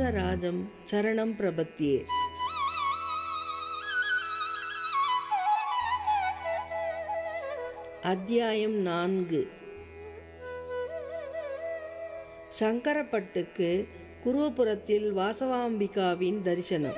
தியாகராஜம் சரணம் பிரபத்தியே அத்தியாயம் நான்கு சங்கரப்பட்டுக்கு குருவபுரத்தில் வாசவாம்பிகாவின் தரிசனம்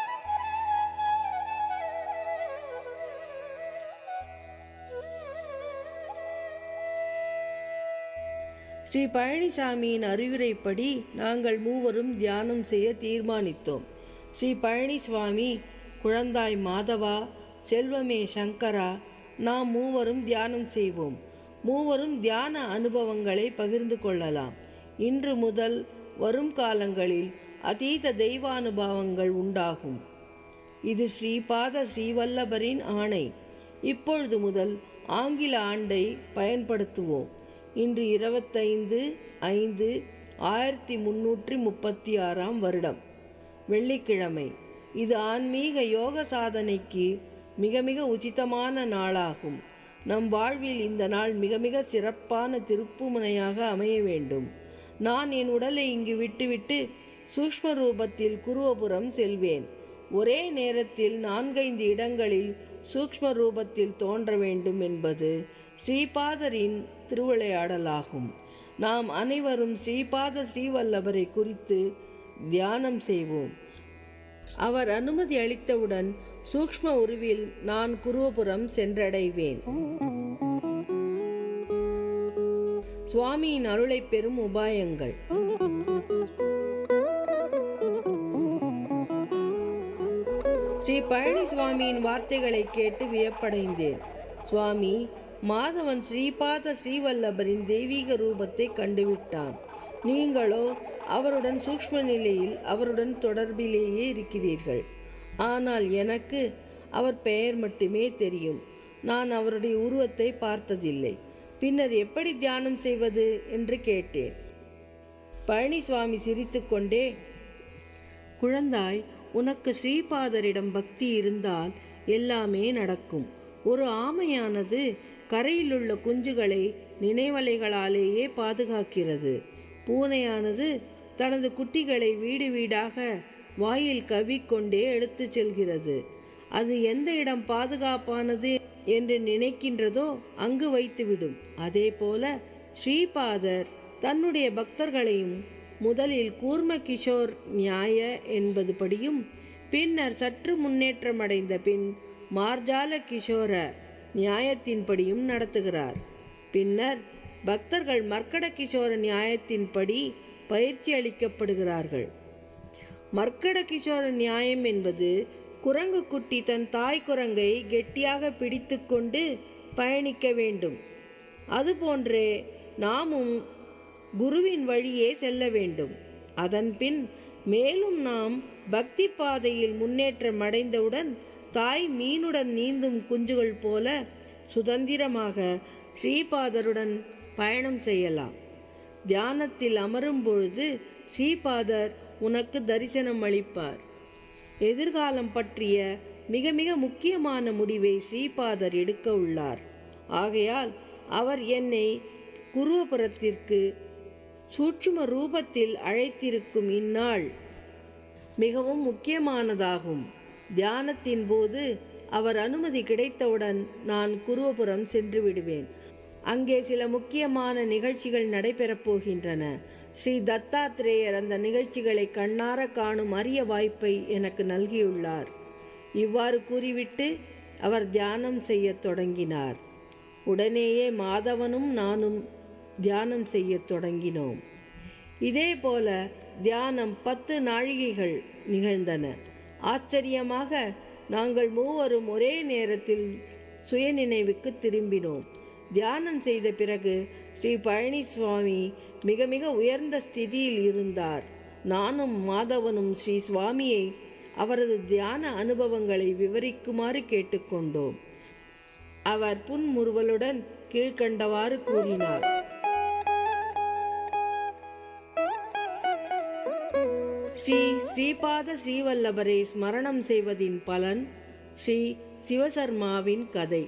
ஸ்ரீ பழனிசாமியின் அறிவுரைப்படி நாங்கள் மூவரும் தியானம் செய்ய தீர்மானித்தோம் ஸ்ரீ பழனிசுவாமி குழந்தாய் மாதவா செல்வமே சங்கரா நாம் மூவரும் தியானம் செய்வோம் மூவரும் தியான அனுபவங்களை பகிர்ந்து கொள்ளலாம் இன்று முதல் வரும் காலங்களில் அதீத தெய்வானுபவங்கள் உண்டாகும் இது ஸ்ரீபாத ஸ்ரீவல்லபரின் ஆணை இப்பொழுது முதல் ஆங்கில ஆண்டை பயன்படுத்துவோம் இன்று இருபத்தைந்து ஐந்து ஆயிரத்தி முன்னூற்றி முப்பத்தி ஆறாம் வருடம் வெள்ளிக்கிழமை இது ஆன்மீக யோக சாதனைக்கு மிக மிக உச்சிதமான நாளாகும் நம் வாழ்வில் இந்த நாள் மிக மிக சிறப்பான திருப்புமுனையாக அமைய வேண்டும் நான் என் உடலை இங்கு விட்டுவிட்டு சூக்ஷ்ம ரூபத்தில் குருவபுரம் செல்வேன் ஒரே நேரத்தில் நான்கைந்து இடங்களில் சூக்ஷ்ம ரூபத்தில் தோன்ற வேண்டும் என்பது ஸ்ரீபாதரின் திருவிளையாடலாகும் நாம் அனைவரும் ஸ்ரீபாத ஸ்ரீவல்லபரை குறித்து தியானம் செய்வோம் அவர் அனுமதி அளித்தவுடன் சூக்ஷ்ம உருவில் நான் குருவபுரம் சென்றடைவேன் சுவாமியின் அருளை பெறும் உபாயங்கள் ஸ்ரீ பழனி சுவாமியின் வார்த்தைகளை கேட்டு வியப்படைந்தேன் சுவாமி மாதவன் ஸ்ரீபாத ஸ்ரீவல்லபரின் தெய்வீக ரூபத்தை கண்டுவிட்டான் நீங்களோ அவருடன் சூக்ஷ்ம நிலையில் அவருடன் தொடர்பிலேயே இருக்கிறீர்கள் ஆனால் எனக்கு அவர் பெயர் மட்டுமே தெரியும் நான் அவருடைய உருவத்தை பார்த்ததில்லை பின்னர் எப்படி தியானம் செய்வது என்று கேட்டேன் பழனிசுவாமி சிரித்துக்கொண்டே குழந்தாய் உனக்கு ஸ்ரீபாதரிடம் பக்தி இருந்தால் எல்லாமே நடக்கும் ஒரு ஆமையானது கரையிலுள்ள குஞ்சுகளை நினைவலைகளாலேயே பாதுகாக்கிறது பூனையானது தனது குட்டிகளை வீடு வீடாக வாயில் கவிக்கொண்டே எடுத்துச் செல்கிறது அது எந்த இடம் பாதுகாப்பானது என்று நினைக்கின்றதோ அங்கு வைத்துவிடும் அதே போல ஸ்ரீபாதர் தன்னுடைய பக்தர்களையும் முதலில் கூர்ம கிஷோர் நியாய என்பதுபடியும் பின்னர் சற்று முன்னேற்றமடைந்த பின் மார்ஜால கிஷோர நியாயத்தின்படியும் நடத்துகிறார் பின்னர் பக்தர்கள் மர்க்கட கிஷோர நியாயத்தின்படி பயிற்சி அளிக்கப்படுகிறார்கள் மர்க்கட கிஷோர நியாயம் என்பது குரங்கு குட்டி தன் தாய் குரங்கை கெட்டியாக பிடித்துக்கொண்டு பயணிக்க வேண்டும் அதுபோன்றே நாமும் குருவின் வழியே செல்ல வேண்டும் அதன்பின் மேலும் நாம் பக்தி பாதையில் முன்னேற்றம் அடைந்தவுடன் தாய் மீனுடன் நீந்தும் குஞ்சுகள் போல சுதந்திரமாக ஸ்ரீபாதருடன் பயணம் செய்யலாம் தியானத்தில் அமரும் பொழுது ஸ்ரீபாதர் உனக்கு தரிசனம் அளிப்பார் எதிர்காலம் பற்றிய மிக மிக முக்கியமான முடிவை ஸ்ரீபாதர் எடுக்க உள்ளார் ஆகையால் அவர் என்னை குருவபுரத்திற்கு சூட்சும ரூபத்தில் அழைத்திருக்கும் இந்நாள் மிகவும் முக்கியமானதாகும் தியானத்தின் போது அவர் அனுமதி கிடைத்தவுடன் நான் குருவபுரம் சென்று விடுவேன் அங்கே சில முக்கியமான நிகழ்ச்சிகள் நடைபெறப் போகின்றன ஸ்ரீ தத்தாத்திரேயர் அந்த நிகழ்ச்சிகளை கண்ணார காணும் அரிய வாய்ப்பை எனக்கு நல்கியுள்ளார் இவ்வாறு கூறிவிட்டு அவர் தியானம் செய்யத் தொடங்கினார் உடனேயே மாதவனும் நானும் தியானம் செய்யத் தொடங்கினோம் இதே போல தியானம் பத்து நாழிகைகள் நிகழ்ந்தன ஆச்சரியமாக நாங்கள் மூவரும் ஒரே நேரத்தில் சுயநினைவுக்கு திரும்பினோம் தியானம் செய்த பிறகு ஸ்ரீ பழனிசுவாமி மிக மிக உயர்ந்த ஸ்திதியில் இருந்தார் நானும் மாதவனும் ஸ்ரீ சுவாமியை அவரது தியான அனுபவங்களை விவரிக்குமாறு கேட்டுக்கொண்டோம் அவர் புன்முறுவலுடன் கீழ்கண்டவாறு கூறினார் ஸ்ரீ ஸ்ரீபாத ஸ்ரீவல்லபரை ஸ்மரணம் செய்வதின் பலன் ஸ்ரீ சிவசர்மாவின் கதை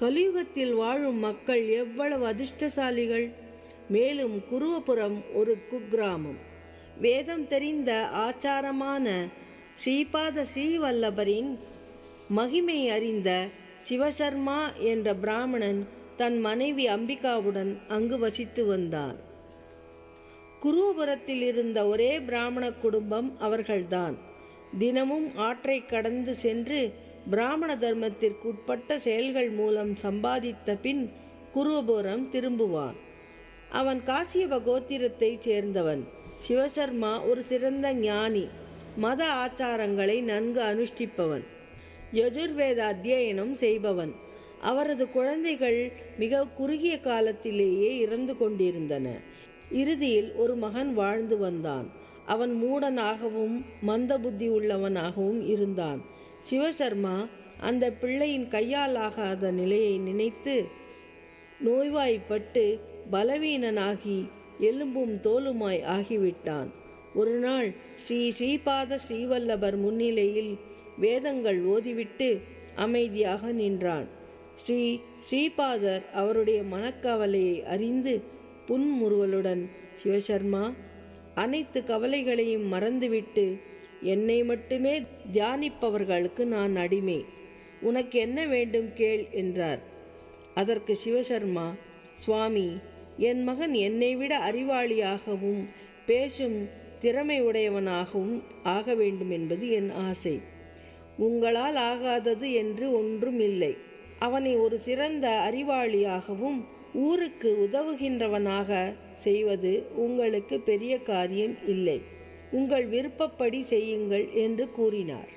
கலியுகத்தில் வாழும் மக்கள் எவ்வளவு அதிர்ஷ்டசாலிகள் மேலும் குருவபுரம் ஒரு குக்கிராமம் வேதம் தெரிந்த ஆச்சாரமான ஸ்ரீபாத ஸ்ரீவல்லபரின் மகிமை அறிந்த சிவசர்மா என்ற பிராமணன் தன் மனைவி அம்பிகாவுடன் அங்கு வசித்து வந்தான் குருவபுரத்தில் இருந்த ஒரே பிராமண குடும்பம் அவர்கள்தான் தினமும் ஆற்றை கடந்து சென்று பிராமண தர்மத்திற்கு உட்பட்ட செயல்கள் மூலம் சம்பாதித்த பின் குருவபுரம் திரும்புவான் அவன் காசியப கோத்திரத்தைச் சேர்ந்தவன் சிவசர்மா ஒரு சிறந்த ஞானி மத ஆச்சாரங்களை நன்கு அனுஷ்டிப்பவன் யஜுர்வேத அத்தியனம் செய்பவன் அவரது குழந்தைகள் மிக குறுகிய காலத்திலேயே இறந்து கொண்டிருந்தன இறுதியில் ஒரு மகன் வாழ்ந்து வந்தான் அவன் மூடனாகவும் மந்த புத்தி உள்ளவனாகவும் இருந்தான் சிவசர்மா அந்த பிள்ளையின் கையால் ஆகாத நிலையை நினைத்து நோய்வாய்ப்பட்டு பலவீனனாகி எலும்பும் தோலுமாய் ஆகிவிட்டான் ஒரு நாள் ஸ்ரீ ஸ்ரீபாத ஸ்ரீவல்லபர் முன்னிலையில் வேதங்கள் ஓதிவிட்டு அமைதியாக நின்றான் ஸ்ரீ ஸ்ரீபாதர் அவருடைய மனக்கவலையை அறிந்து புன்முறுவலுடன் சிவசர்மா அனைத்து கவலைகளையும் மறந்துவிட்டு என்னை மட்டுமே தியானிப்பவர்களுக்கு நான் அடிமை உனக்கு என்ன வேண்டும் கேள் என்றார் அதற்கு சிவசர்மா சுவாமி என் மகன் என்னை விட அறிவாளியாகவும் பேசும் திறமை உடையவனாகவும் ஆக வேண்டும் என்பது என் ஆசை உங்களால் ஆகாதது என்று ஒன்றும் இல்லை அவனை ஒரு சிறந்த அறிவாளியாகவும் ஊருக்கு உதவுகின்றவனாக செய்வது உங்களுக்கு பெரிய காரியம் இல்லை உங்கள் விருப்பப்படி செய்யுங்கள் என்று கூறினார்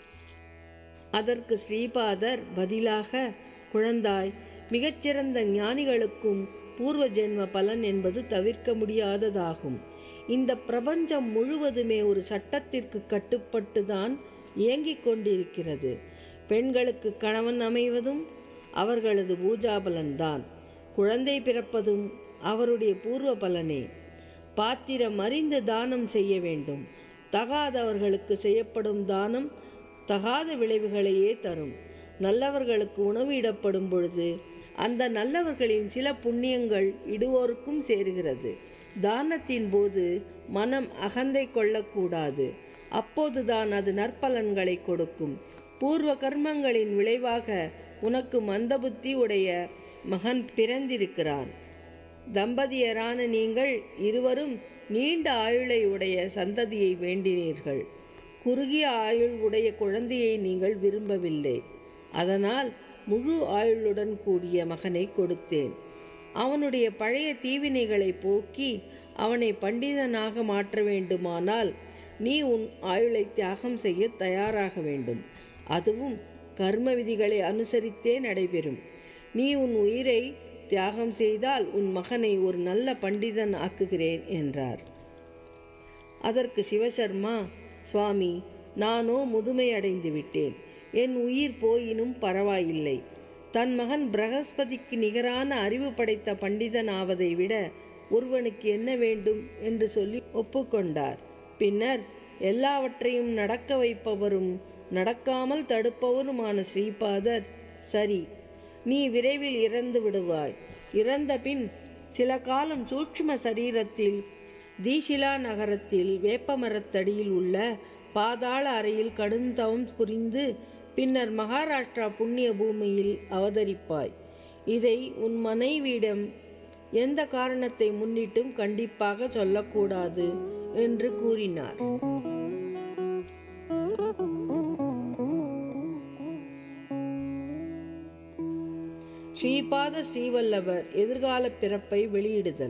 அதற்கு ஸ்ரீபாதர் பதிலாக குழந்தாய் மிகச்சிறந்த ஞானிகளுக்கும் பூர்வ ஜென்ம பலன் என்பது தவிர்க்க முடியாததாகும் இந்த பிரபஞ்சம் முழுவதுமே ஒரு சட்டத்திற்கு கட்டுப்பட்டுதான் இயங்கிக் கொண்டிருக்கிறது பெண்களுக்கு கணவன் அமைவதும் அவர்களது பூஜாபலன்தான் குழந்தை பிறப்பதும் அவருடைய பூர்வ பலனே பாத்திரம் அறிந்து தானம் செய்ய வேண்டும் தகாதவர்களுக்கு செய்யப்படும் தானம் தகாத விளைவுகளையே தரும் நல்லவர்களுக்கு உணவு இடப்படும் பொழுது அந்த நல்லவர்களின் சில புண்ணியங்கள் இடுவோருக்கும் சேருகிறது தானத்தின் போது மனம் அகந்தை கொள்ளக்கூடாது அப்போதுதான் அது நற்பலன்களை கொடுக்கும் பூர்வ கர்மங்களின் விளைவாக உனக்கு மந்தபுத்தி உடைய மகன் பிறந்திருக்கிறான் தம்பதியரான நீங்கள் இருவரும் நீண்ட ஆயுளை உடைய சந்ததியை வேண்டினீர்கள் குறுகிய ஆயுள் உடைய குழந்தையை நீங்கள் விரும்பவில்லை அதனால் முழு ஆயுளுடன் கூடிய மகனை கொடுத்தேன் அவனுடைய பழைய தீவினைகளை போக்கி அவனை பண்டிதனாக மாற்ற வேண்டுமானால் நீ உன் ஆயுளை தியாகம் செய்ய தயாராக வேண்டும் அதுவும் கர்ம விதிகளை அனுசரித்தே நடைபெறும் நீ உன் உயிரை தியாகம் செய்தால் உன் மகனை ஒரு நல்ல பண்டிதன் ஆக்குகிறேன் என்றார் அதற்கு சிவசர்மா சுவாமி நானோ முதுமை அடைந்து விட்டேன் என் உயிர் போயினும் பரவாயில்லை தன் மகன் பிரகஸ்பதிக்கு நிகரான அறிவு படைத்த பண்டிதன் ஆவதை விட ஒருவனுக்கு என்ன வேண்டும் என்று சொல்லி ஒப்புக்கொண்டார் பின்னர் எல்லாவற்றையும் நடக்க வைப்பவரும் நடக்காமல் தடுப்பவருமான ஸ்ரீபாதர் சரி நீ விரைவில் இறந்து விடுவாய் இறந்த பின் சில காலம் சூட்சும சரீரத்தில் தீஷிலா நகரத்தில் வேப்பமரத்தடியில் உள்ள பாதாள அறையில் கடுந்தவம் புரிந்து பின்னர் மகாராஷ்டிரா புண்ணிய பூமியில் அவதரிப்பாய் இதை உன் மனைவியிடம் எந்த காரணத்தை முன்னிட்டும் கண்டிப்பாக சொல்லக்கூடாது என்று கூறினார் ஸ்ரீபாத ஸ்ரீவல்லவர் எதிர்கால பிறப்பை வெளியிடுதல்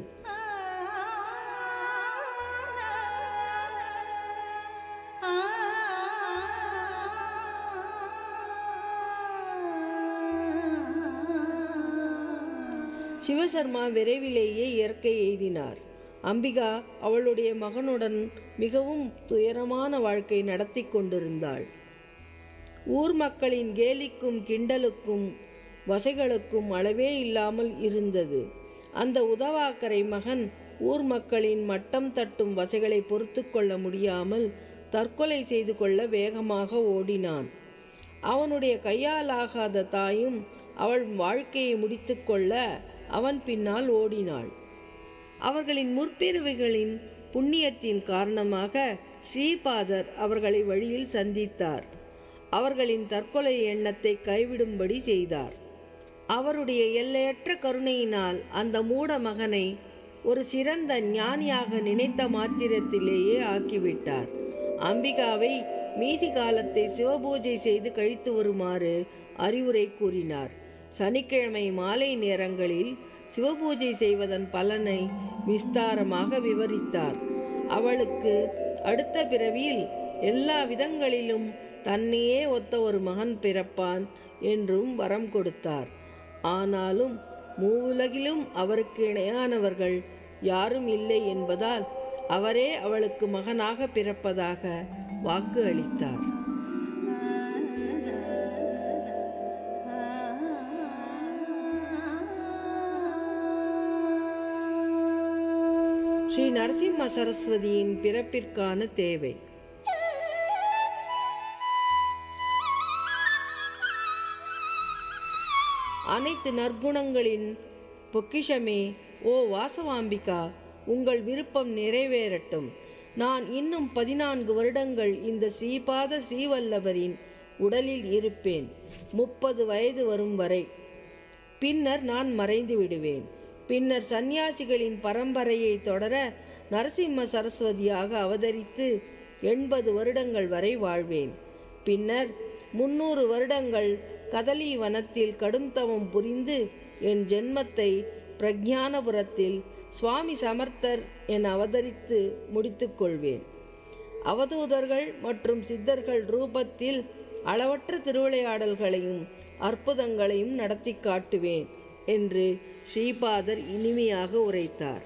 சிவசர்மா விரைவிலேயே இயற்கை எய்தினார் அம்பிகா அவளுடைய மகனுடன் மிகவும் துயரமான வாழ்க்கை நடத்தி கொண்டிருந்தாள் ஊர் மக்களின் கேலிக்கும் கிண்டலுக்கும் வசைகளுக்கும் அளவே இல்லாமல் இருந்தது அந்த உதவாக்கரை மகன் ஊர் மக்களின் மட்டம் தட்டும் வசைகளை பொறுத்து கொள்ள முடியாமல் தற்கொலை செய்து கொள்ள வேகமாக ஓடினான் அவனுடைய கையாலாகாத தாயும் அவள் வாழ்க்கையை முடித்துக்கொள்ள அவன் பின்னால் ஓடினாள் அவர்களின் முற்பிறவைகளின் புண்ணியத்தின் காரணமாக ஸ்ரீபாதர் அவர்களை வழியில் சந்தித்தார் அவர்களின் தற்கொலை எண்ணத்தை கைவிடும்படி செய்தார் அவருடைய எல்லையற்ற கருணையினால் அந்த மூட மகனை ஒரு சிறந்த ஞானியாக நினைத்த மாத்திரத்திலேயே ஆக்கிவிட்டார் அம்பிகாவை மீதி காலத்தை சிவபூஜை செய்து கழித்து வருமாறு அறிவுரை கூறினார் சனிக்கிழமை மாலை நேரங்களில் சிவபூஜை செய்வதன் பலனை விஸ்தாரமாக விவரித்தார் அவளுக்கு அடுத்த பிறவியில் எல்லா விதங்களிலும் தன்னையே ஒத்த ஒரு மகன் பிறப்பான் என்றும் வரம் கொடுத்தார் ஆனாலும் மூவுலகிலும் அவருக்கு இணையானவர்கள் யாரும் இல்லை என்பதால் அவரே அவளுக்கு மகனாக பிறப்பதாக வாக்கு அளித்தார் ஸ்ரீ நரசிம்ம சரஸ்வதியின் பிறப்பிற்கான தேவை அனைத்து நற்குணங்களின் பொக்கிஷமே ஓ வாசவாம்பிகா உங்கள் விருப்பம் நிறைவேறட்டும் நான் இன்னும் பதினான்கு வருடங்கள் இந்த ஸ்ரீபாத ஸ்ரீவல்லபரின் உடலில் இருப்பேன் முப்பது வயது வரும் வரை பின்னர் நான் மறைந்து விடுவேன் பின்னர் சந்நியாசிகளின் பரம்பரையை தொடர நரசிம்ம சரஸ்வதியாக அவதரித்து எண்பது வருடங்கள் வரை வாழ்வேன் பின்னர் முன்னூறு வருடங்கள் கதலி வனத்தில் கடும் தவம் புரிந்து என் ஜென்மத்தை பிரஜானபுரத்தில் சுவாமி சமர்த்தர் என அவதரித்து முடித்துக் கொள்வேன் அவதூதர்கள் மற்றும் சித்தர்கள் ரூபத்தில் அளவற்ற திருவிளையாடல்களையும் அற்புதங்களையும் நடத்தி காட்டுவேன் என்று ஸ்ரீபாதர் இனிமையாக உரைத்தார்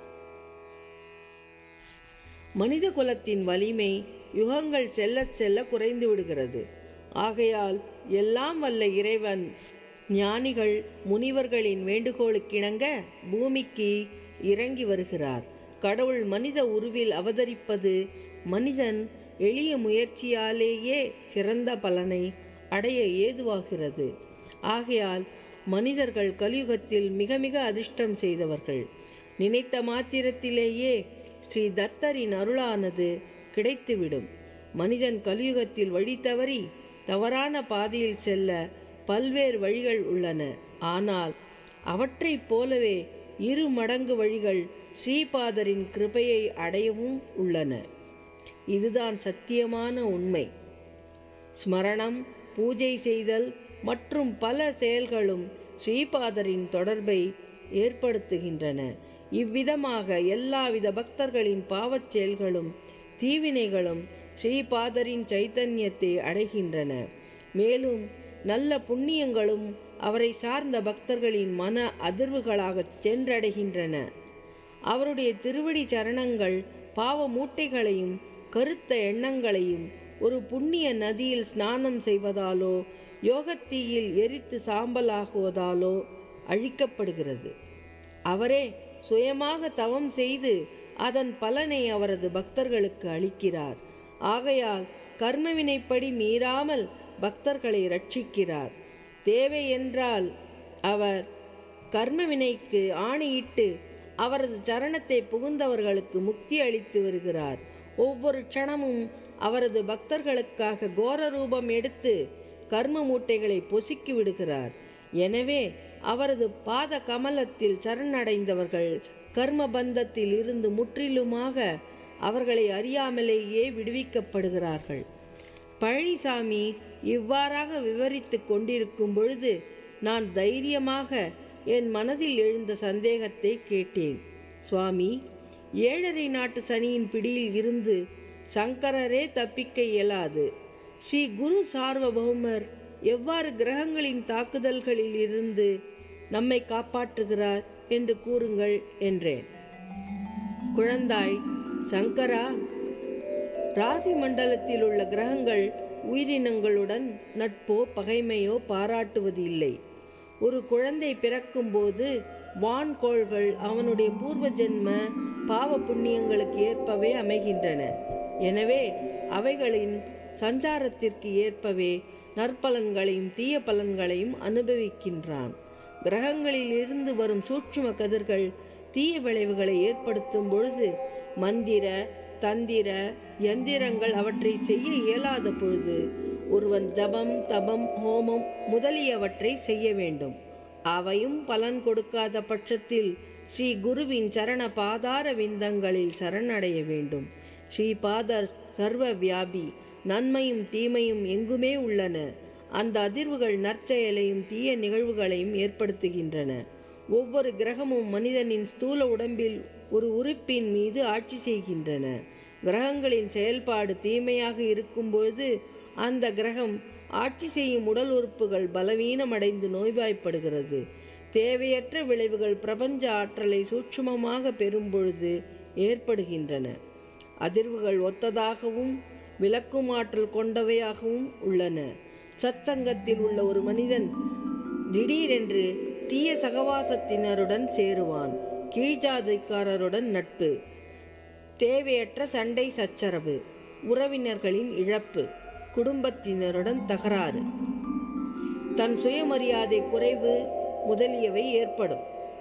மனித குலத்தின் வலிமை யுகங்கள் செல்ல செல்ல குறைந்து விடுகிறது ஆகையால் எல்லாம் வல்ல இறைவன் ஞானிகள் முனிவர்களின் வேண்டுகோளுக்கிணங்க பூமிக்கு இறங்கி வருகிறார் கடவுள் மனித உருவில் அவதரிப்பது மனிதன் எளிய முயற்சியாலேயே சிறந்த பலனை அடைய ஏதுவாகிறது ஆகையால் மனிதர்கள் கலியுகத்தில் மிக மிக அதிர்ஷ்டம் செய்தவர்கள் நினைத்த மாத்திரத்திலேயே ஸ்ரீ தத்தரின் அருளானது கிடைத்துவிடும் மனிதன் கலியுகத்தில் வழி தவறி தவறான பாதையில் செல்ல பல்வேறு வழிகள் உள்ளன ஆனால் அவற்றைப் போலவே இரு மடங்கு வழிகள் ஸ்ரீபாதரின் கிருபையை அடையவும் உள்ளன இதுதான் சத்தியமான உண்மை ஸ்மரணம் பூஜை செய்தல் மற்றும் பல செயல்களும் ஸ்ரீபாதரின் தொடர்பை ஏற்படுத்துகின்றன இவ்விதமாக எல்லாவித பக்தர்களின் பாவச் செயல்களும் தீவினைகளும் ஸ்ரீபாதரின் சைத்தன்யத்தை அடைகின்றன மேலும் நல்ல புண்ணியங்களும் அவரை சார்ந்த பக்தர்களின் மன அதிர்வுகளாக சென்றடைகின்றன அவருடைய திருவடி சரணங்கள் பாவ மூட்டைகளையும் கருத்த எண்ணங்களையும் ஒரு புண்ணிய நதியில் ஸ்நானம் செய்வதாலோ யோகத்தீயில் எரித்து சாம்பலாகுவதாலோ அழிக்கப்படுகிறது அவரே சுயமாக தவம் செய்து அதன் பலனை அவரது பக்தர்களுக்கு அளிக்கிறார் ஆகையால் கர்மவினைப்படி மீறாமல் பக்தர்களை ரட்சிக்கிறார் தேவை என்றால் அவர் கர்மவினைக்கு ஆணையிட்டு அவரது சரணத்தை புகுந்தவர்களுக்கு முக்தி அளித்து வருகிறார் ஒவ்வொரு க்ஷணமும் அவரது பக்தர்களுக்காக கோர ரூபம் எடுத்து கர்ம மூட்டைகளை பொசுக்கி விடுகிறார் எனவே அவரது பாத கமலத்தில் சரணடைந்தவர்கள் கர்ம பந்தத்தில் இருந்து முற்றிலுமாக அவர்களை அறியாமலேயே விடுவிக்கப்படுகிறார்கள் பழனிசாமி இவ்வாறாக விவரித்துக் கொண்டிருக்கும் பொழுது நான் தைரியமாக என் மனதில் எழுந்த சந்தேகத்தை கேட்டேன் சுவாமி ஏழரை நாட்டு சனியின் பிடியில் இருந்து சங்கரரே தப்பிக்க இயலாது ஸ்ரீ குரு சார்வபௌமர் எவ்வாறு கிரகங்களின் தாக்குதல்களில் இருந்து நம்மை காப்பாற்றுகிறார் என்று கூறுங்கள் என்றேன் குழந்தாய் சங்கரா ராசி மண்டலத்தில் உள்ள கிரகங்கள் உயிரினங்களுடன் நட்போ பகைமையோ பாராட்டுவது இல்லை ஒரு குழந்தை பிறக்கும்போது வான்கோள்கள் அவனுடைய பூர்வ ஜென்ம பாவ புண்ணியங்களுக்கு ஏற்பவே அமைகின்றன எனவே அவைகளின் சஞ்சாரத்திற்கு ஏற்பவே நற்பலன்களையும் தீய பலன்களையும் அனுபவிக்கின்றான் கிரகங்களில் இருந்து வரும் சூட்சும கதிர்கள் தீய விளைவுகளை ஏற்படுத்தும் பொழுது மந்திர தந்திர யந்திரங்கள் அவற்றை செய்ய இயலாத பொழுது ஒருவன் ஜபம் தபம் ஹோமம் முதலியவற்றை செய்ய வேண்டும் அவையும் பலன் கொடுக்காத பட்சத்தில் ஸ்ரீ குருவின் சரண பாதார விந்தங்களில் சரணடைய வேண்டும் ஸ்ரீ பாதர் சர்வ வியாபி நன்மையும் தீமையும் எங்குமே உள்ளன அந்த அதிர்வுகள் நற்செயலையும் தீய நிகழ்வுகளையும் ஏற்படுத்துகின்றன ஒவ்வொரு கிரகமும் மனிதனின் ஸ்தூல உடம்பில் ஒரு உறுப்பின் மீது ஆட்சி செய்கின்றன கிரகங்களின் செயல்பாடு தீமையாக இருக்கும்போது அந்த கிரகம் ஆட்சி செய்யும் உடல் உறுப்புகள் பலவீனமடைந்து நோய்வாய்ப்படுகிறது தேவையற்ற விளைவுகள் பிரபஞ்ச ஆற்றலை சூட்சுமமாக பெறும்பொழுது ஏற்படுகின்றன அதிர்வுகள் ஒத்ததாகவும் விளக்கும் ஆற்றல் கொண்டவையாகவும் உள்ளன சத்சங்கத்தில் உள்ள ஒரு மனிதன் திடீரென்று தீய சகவாசத்தினருடன் சேருவான் கீழ்ஜாதிக்காரருடன் நட்பு தேவையற்ற சண்டை சச்சரவு உறவினர்களின் இழப்பு குடும்பத்தினருடன் தகராறு தன் சுயமரியாதை குறைவு முதலியவை ஏற்படும்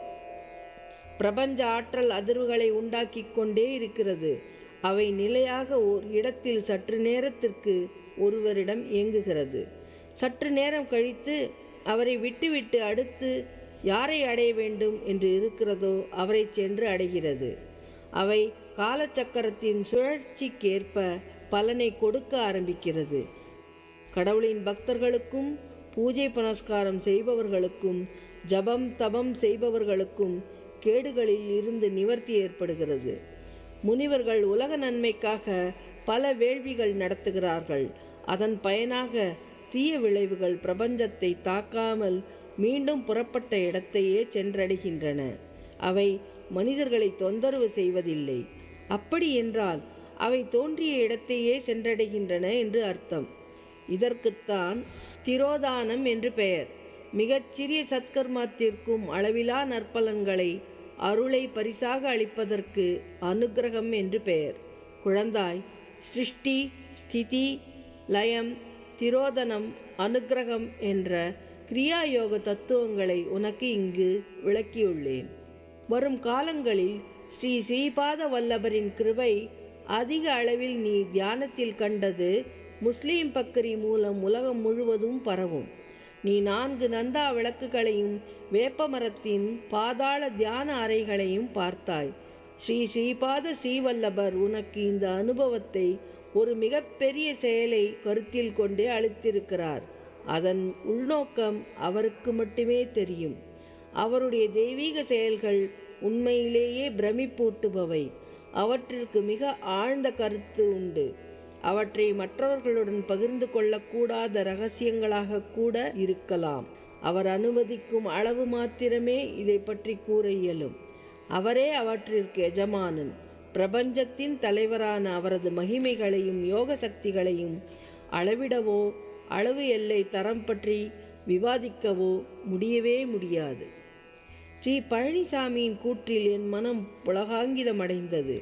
பிரபஞ்ச ஆற்றல் அதிர்வுகளை உண்டாக்கிக் கொண்டே இருக்கிறது அவை நிலையாக ஓர் இடத்தில் சற்று நேரத்திற்கு ஒருவரிடம் இயங்குகிறது சற்று நேரம் கழித்து அவரை விட்டுவிட்டு அடுத்து யாரை அடைய வேண்டும் என்று இருக்கிறதோ அவரை சென்று அடைகிறது அவை காலச்சக்கரத்தின் சுழற்சிக்கேற்ப பலனை கொடுக்க ஆரம்பிக்கிறது கடவுளின் பக்தர்களுக்கும் பூஜை புனஸ்காரம் செய்பவர்களுக்கும் ஜபம் தபம் செய்பவர்களுக்கும் கேடுகளில் இருந்து நிவர்த்தி ஏற்படுகிறது முனிவர்கள் உலக நன்மைக்காக பல வேள்விகள் நடத்துகிறார்கள் அதன் பயனாக தீய விளைவுகள் பிரபஞ்சத்தை தாக்காமல் மீண்டும் புறப்பட்ட இடத்தையே சென்றடைகின்றன அவை மனிதர்களை தொந்தரவு செய்வதில்லை அப்படி என்றால் அவை தோன்றிய இடத்தையே சென்றடைகின்றன என்று அர்த்தம் இதற்குத்தான் திரோதானம் என்று பெயர் மிகச்சிறிய சத்கர்மத்திற்கும் அளவிலா நற்பலன்களை அருளை பரிசாக அளிப்பதற்கு அனுக்கிரகம் என்று பெயர் குழந்தாய் சிருஷ்டி ஸ்திதி லயம் திரோதனம் அனுக்கிரகம் என்ற கிரியாயோக தத்துவங்களை உனக்கு இங்கு விளக்கியுள்ளேன் வரும் காலங்களில் ஸ்ரீ ஸ்ரீபாத வல்லபரின் கிருபை அதிக அளவில் நீ தியானத்தில் கண்டது முஸ்லீம் பக்கரி மூலம் உலகம் முழுவதும் பரவும் நீ நான்கு நந்தா விளக்குகளையும் வேப்பமரத்தின் பாதாள தியான அறைகளையும் பார்த்தாய் ஸ்ரீ ஸ்ரீபாத ஸ்ரீவல்லபர் உனக்கு இந்த அனுபவத்தை ஒரு மிகப்பெரிய செயலை கருத்தில் கொண்டே அளித்திருக்கிறார் அதன் உள்நோக்கம் அவருக்கு மட்டுமே தெரியும் அவருடைய தெய்வீக செயல்கள் உண்மையிலேயே பிரமிப்பூட்டுபவை அவற்றிற்கு மிக ஆழ்ந்த கருத்து உண்டு அவற்றை மற்றவர்களுடன் பகிர்ந்து கொள்ளக்கூடாத ரகசியங்களாக கூட இருக்கலாம் அவர் அனுமதிக்கும் அளவு மாத்திரமே இதை பற்றி கூற இயலும் அவரே அவற்றிற்கு எஜமானன் பிரபஞ்சத்தின் தலைவரான அவரது மகிமைகளையும் யோக சக்திகளையும் அளவிடவோ அளவு எல்லை தரம் பற்றி விவாதிக்கவோ முடியவே முடியாது ஸ்ரீ பழனிசாமியின் கூற்றில் என் மனம் புலகாங்கிதமடைந்தது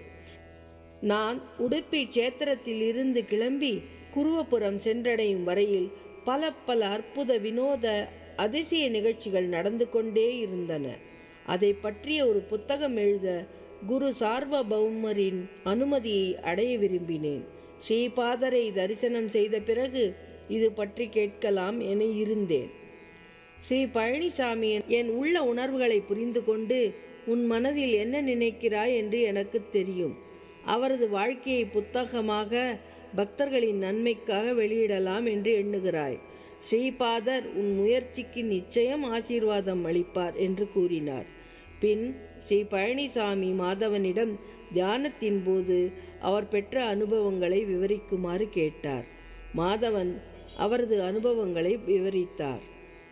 நான் உடுப்பி சேத்திரத்தில் இருந்து கிளம்பி குருவபுரம் சென்றடையும் வரையில் பல பல அற்புத வினோத அதிசய நிகழ்ச்சிகள் நடந்து கொண்டே இருந்தன அதை பற்றிய ஒரு புத்தகம் எழுத குரு சார்வபௌமரின் அனுமதியை அடைய விரும்பினேன் ஸ்ரீபாதரை தரிசனம் செய்த பிறகு இது பற்றி கேட்கலாம் என இருந்தேன் ஸ்ரீ பழனிசாமி என் உள்ள உணர்வுகளை புரிந்து கொண்டு உன் மனதில் என்ன நினைக்கிறாய் என்று எனக்கு தெரியும் அவரது வாழ்க்கையை புத்தகமாக பக்தர்களின் நன்மைக்காக வெளியிடலாம் என்று எண்ணுகிறாய் ஸ்ரீபாதர் உன் முயற்சிக்கு நிச்சயம் ஆசீர்வாதம் அளிப்பார் என்று கூறினார் பின் ஸ்ரீ பழனிசாமி மாதவனிடம் தியானத்தின் போது அவர் பெற்ற அனுபவங்களை விவரிக்குமாறு கேட்டார் மாதவன் அவரது அனுபவங்களை விவரித்தார்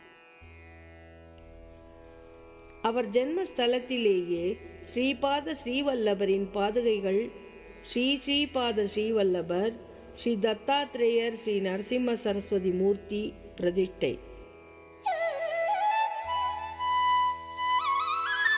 அவர் ஜென்மஸ்தலத்திலேயே ஸ்ரீபாத ஸ்ரீவல்லபரின் பாதுகைகள் ஸ்ரீ ஸ்ரீபாத ஸ்ரீவல்லபர் ஸ்ரீ தத்தாத்ரேயர் ஸ்ரீ நரசிம்ம சரஸ்வதி மூர்த்தி பிரதிஷ்டை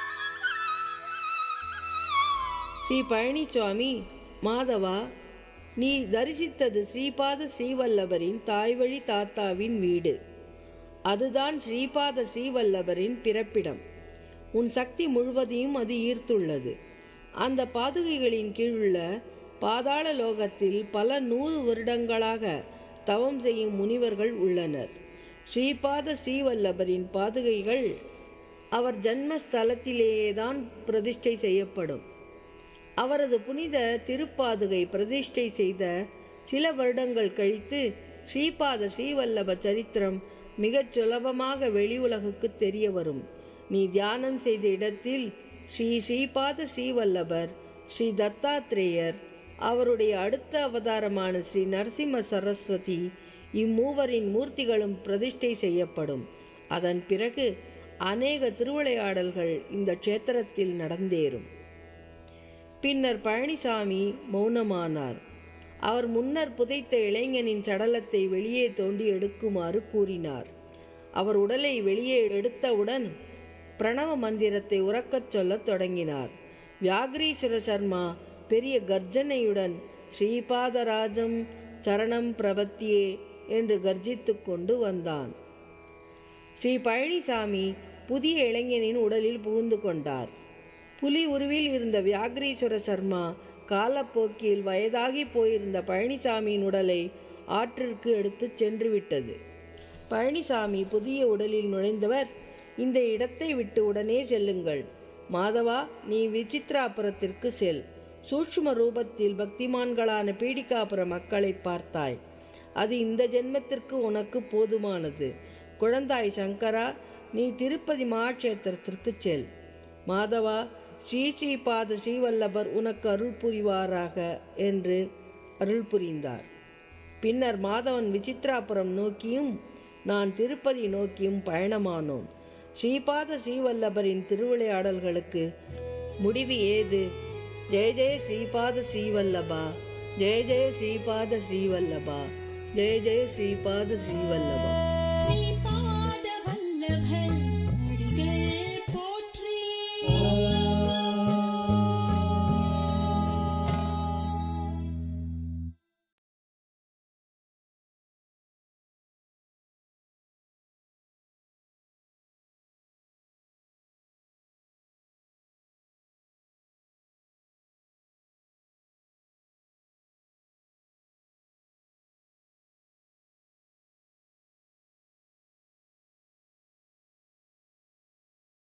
ஸ்ரீ பழனிசாமி மாதவா நீ தரிசித்தது ஸ்ரீபாத ஸ்ரீவல்லபரின் தாய்வழி தாத்தாவின் வீடு அதுதான் ஸ்ரீபாத ஸ்ரீவல்லபரின் பிறப்பிடம் உன் சக்தி முழுவதையும் அது ஈர்த்துள்ளது அந்த பாதுகைகளின் கீழுள்ள பாதாள லோகத்தில் பல நூறு வருடங்களாக தவம் செய்யும் முனிவர்கள் உள்ளனர் ஸ்ரீபாத ஸ்ரீவல்லபரின் பாதுகைகள் அவர் ஜன்மஸ்தலத்திலேயேதான் பிரதிஷ்டை செய்யப்படும் அவரது புனித திருப்பாதுகை பிரதிஷ்டை செய்த சில வருடங்கள் கழித்து ஸ்ரீபாத ஸ்ரீவல்லப சரித்திரம் மிகச் சுலபமாக வெளி உலகுக்கு தெரிய வரும் நீ தியானம் செய்த இடத்தில் ஸ்ரீ ஸ்ரீபாத ஸ்ரீவல்லபர் ஸ்ரீ தத்தாத்ரேயர் அவருடைய அடுத்த அவதாரமான ஸ்ரீ நரசிம்ம சரஸ்வதி இம்மூவரின் மூர்த்திகளும் பிரதிஷ்டை செய்யப்படும் அதன் பிறகு அநேக திருவிளையாடல்கள் இந்த க்ஷேத்திரத்தில் நடந்தேறும் பின்னர் பழனிசாமி மௌனமானார் அவர் முன்னர் புதைத்த இளைஞனின் சடலத்தை வெளியே தோண்டி எடுக்குமாறு கூறினார் அவர் உடலை வெளியே எடுத்தவுடன் பிரணவ மந்திரத்தை உறக்கச் சொல்லத் தொடங்கினார் வியாக்ரீஸ்வர சர்மா பெரிய கர்ஜனையுடன் ஸ்ரீபாதராஜம் சரணம் பிரபத்தியே என்று கர்ஜித்துக் கொண்டு வந்தான் ஸ்ரீ பழனிசாமி புதிய இளைஞனின் உடலில் புகுந்து கொண்டார் புலி உருவில் இருந்த வியாக்ரீஸ்வர சர்மா காலப்போக்கில் வயதாகி போயிருந்த பழனிசாமியின் உடலை ஆற்றிற்கு எடுத்துச் சென்று விட்டது பழனிசாமி புதிய உடலில் நுழைந்தவர் இந்த இடத்தை விட்டு உடனே செல்லுங்கள் மாதவா நீ விசித்ராபுரத்திற்கு செல் சூட்சும ரூபத்தில் பக்திமான்களான பீடிகாபுர மக்களை பார்த்தாய் அது இந்த ஜென்மத்திற்கு உனக்கு போதுமானது குழந்தாய் சங்கரா நீ திருப்பதி மகாட்சேத்திரத்திற்கு செல் மாதவா ஸ்ரீ ஸ்ரீபாத ஸ்ரீவல்லபர் உனக்கு அருள் புரிவாராக என்று அருள் புரிந்தார் பின்னர் மாதவன் விசித்ராபுரம் நோக்கியும் நான் திருப்பதி நோக்கியும் பயணமானோம் ஸ்ரீபாத ஸ்ரீவல்லபரின் திருவிளையாடல்களுக்கு முடிவு ஏது ஜெய ஜெய ஸ்ரீபாத ஸ்ரீவல்லபா ஜெய ஜெய ஸ்ரீபாத ஸ்ரீவல்லபா ஜெய ஜெய ஸ்ரீபாத ஸ்ரீவல்லபா